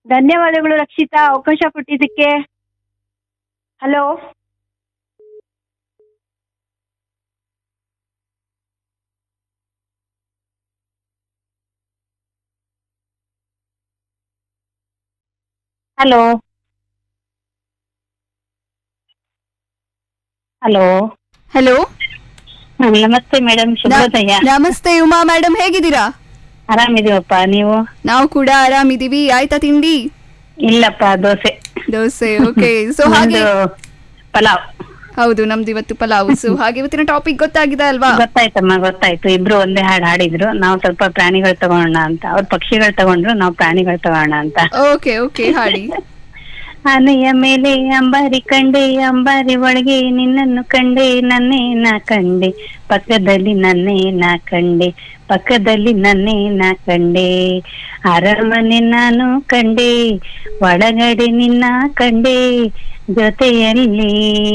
ಧನ್ಯವಾದಗಳು ರಕ್ಷಿತಾ ಅವಕಾಶ ಕೊಟ್ಟಿದ್ದಕ್ಕೆ ಹಲೋ ಹಲೋ ಹಲೋ ಹಲೋ ನಮಸ್ತೆ ಮೇಡಮ್ ಶುಭೋದಯ ನಮಸ್ತೆ ಉಮಾ ಮೇಡಮ್ ಹೇಗಿದ್ದೀರಾ ಆರಾಮಿದೀವಪ್ಪ ನೀವು ನಾವು ಕೂಡ ಆರಾಮಿದೀವಿ ಆಯ್ತಾ ತಿಂಡಿ ಇಲ್ಲಪ್ಪ ದೋಸೆ ದೋಸೆ ಓಕೆ ಸೊ ಹಾಗೆ ಒಂದು ಪಲಾವ್ ಹೌದು ನಮ್ದು ಇವತ್ತು ಪಲಾವ್ ಸೊ ಹಾಗೆ ಇವತ್ತಿನ ಟಾಪಿಕ್ ಗೊತ್ತಾಗಿದೆ ಅಲ್ವಾ ಗೊತ್ತಾಯ್ತಮ್ಮ ಗೊತ್ತಾಯ್ತು ಇಬ್ರು ಒಂದೇ ಹಾಡು ಹಾಡಿದ್ರು ನಾವು ಸ್ವಲ್ಪ ಪ್ರಾಣಿಗಳು ತಗೋಣ ಅಂತ ಅವ್ರು ಪಕ್ಷಿಗಳು ತಗೊಂಡ್ರು ನಾವು ಪ್ರಾಣಿಗಳು ತಗೋಣ ಅಂತ ಓಕೆ ಓಕೆ ಹಾಡಿ ಆನೆಯ ಮೇಲೆ ಅಂಬಾರಿ ಕಂಡೆ ಅಂಬಾರಿ ಒಳಗೆ ನಿನ್ನನ್ನು ಕಂಡೆ ನನ್ನೇ ನಾ ಕಂಡೆ ಪಕ್ಕದಲ್ಲಿ ನನ್ನೇ ನಾ ಕಂಡೆ ಪಕ್ಕದಲ್ಲಿ ನನ್ನೇ ನಾ ಕಂಡೆ ಅರಮನೆ ನಾನು ಕಂಡೆ ಒಳಗಡೆ ನಿನ್ನ ಕಂಡೆ ಜೊತೆಯಲ್ಲಿ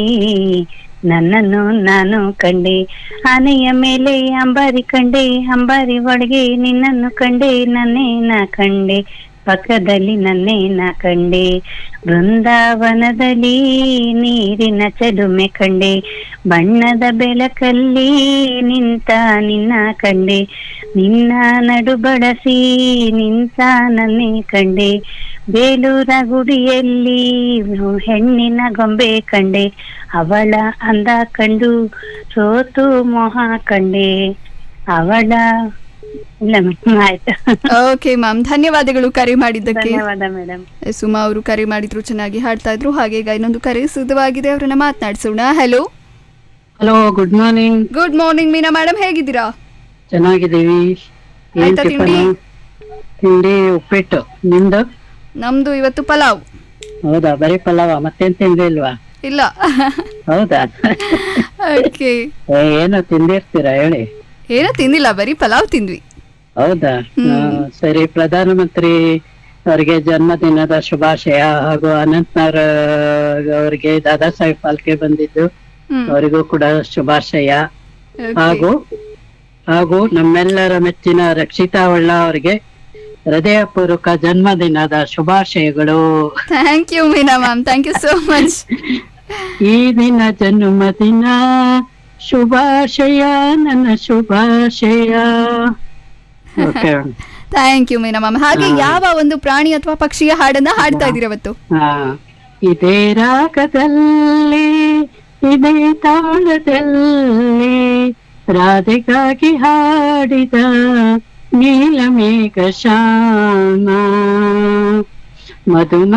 ನನ್ನನ್ನು ನಾನು ಕಂಡೆ ಆನೆಯ ಮೇಲೆ ಅಂಬಾರಿ ಕಂಡೆ ಅಂಬಾರಿ ಒಳಗೆ ನಿನ್ನನ್ನು ಕಂಡೆ ನನ್ನೇ ನಾ ಕಂಡೆ ಪಕ್ಕದಲ್ಲಿ ನನ್ನೇ ನಾ ಕಂಡೆ ಬೃಂದಾವನದಲ್ಲಿ ನೀರಿನ ಚೆಲುಮೆ ಕಂಡೆ ಬಣ್ಣದ ಬೆಳಕಲ್ಲಿ ನಿಂತ ನಿನ್ನ ಕಂಡೆ ನಿನ್ನ ನಡು ಬಳಸಿ ನಿಂತ ನನ್ನೇ ಕಂಡೆ ಬೇಲೂರ ಗುಡಿಯಲ್ಲಿ ಹೆಣ್ಣಿನ ಗೊಂಬೆ ಕಂಡೆ ಅವಳ ಅಂದ ಕಂಡು ಸೋತು ಮೋಹ ಕಂಡೆ ಅವಳ ಇಲ್ಲ ಮೇಡಮ್ ಆಯ್ತು ಓಕೆ ಮ್ಯಾಮ್ ಧನ್ಯವಾದಗಳು ಕರೆ ಮಾಡಿದ್ದಕ್ಕೆ ಧನ್ಯವಾದ ಮೇಡಮ್ ಸುಮಾ ಅವರು ಕರೆ ಮಾಡಿದ್ರು ಚೆನ್ನಾಗಿ ಹಾಡ್ತಾ ಇದ್ರು ಹಾಗೆ ಈಗ ಇನ್ನೊಂದು ಕರೆ ಸಿದ್ಧವಾಗಿದೆ ಅವ್ರನ್ನ ಮಾತನಾಡಿಸೋಣ hello hello good morning good morning Meena madam ಹೇಗಿದ್ದೀರಾ ಚೆನ್ನಾಗಿದ್ದೀವಿ ಏನ್ ಆಯ್ತಾ ಟಿಫನ್ ತಿಂಡಿ? ತಿಂಡಿ ಉಪ್ಪಿಟ್ಟು ನಿಮ್ದು ನಮ್ದು ಇವತ್ತು ಪಲಾವ್ ಹೌದಾ ಬರೀ ಪಲಾವ ಮತ್ತೇನ್ ತಿಂಡಿ ಇಲ್ವಾ ಇಲ್ಲ ಹೌದಾ ಓಕೆ ಏ, ಏನೋ ತಿಂದಿರ್ತೀರಾ ಹೇಳಿ ಏನೋ ತಿಂದಿಲ್ಲ ಬರೀ ಪಲಾವ್ ತಿಂದ್ವಿ ಹೌದಾ ಹಾ, ಸರಿ ಪ್ರಧಾನಮಂತ್ರಿ ಅವರಿಗೆ ಜನ್ಮದಿನದ ಶುಭಾಶಯ ಹಾಗೂ ಅನಂತನಾಗ್ ಅವರಿಗೆ ದಾದಾ ಸಾಹೇಬ್ ಫಾಲ್ಕೆ ಬಂದಿದ್ದು ಹ್ಮ್ ಅವರಿಗೂ ಕೂಡ ಶುಭಾಶಯ Okay. ಹಾಗೂ ಹಾಗೂ ನಮ್ಮೆಲ್ಲರ ಮೆಚ್ಚಿನ ರಕ್ಷಿತಾ ಹೊಳ್ಳ ಅವರಿಗೆ ಹೃದಯಪೂರ್ವಕ ಜನ್ಮದಿನದ ಶುಭಾಶಯಗಳು thank you Meena ma'am thank you so much ಈ ದಿನ ಜನ್ಮದಿನ ಶುಭಾಶಯ ನನ್ನ ಶುಭಾಶಯ okay thank you Meena ma'am ಹಾಗೆ ಯಾವ ಒಂದು ಪ್ರಾಣಿ ಅಥವಾ ಪಕ್ಷಿಯ ಹಾಡನ್ನ ಹಾಡ್ತಾ ಇದೀರ ಇವತ್ತು ಹಾ ಇದೇ ರಾಗದಲ್ಲಿ ಇದೇ ತಾಳದಲ್ಲಿ ರಾಧೆಗಾಗಿ ಹಾಡಿದ ನೀಲಮೇಘ ಶ್ಯಾಮ ಮಧುಮ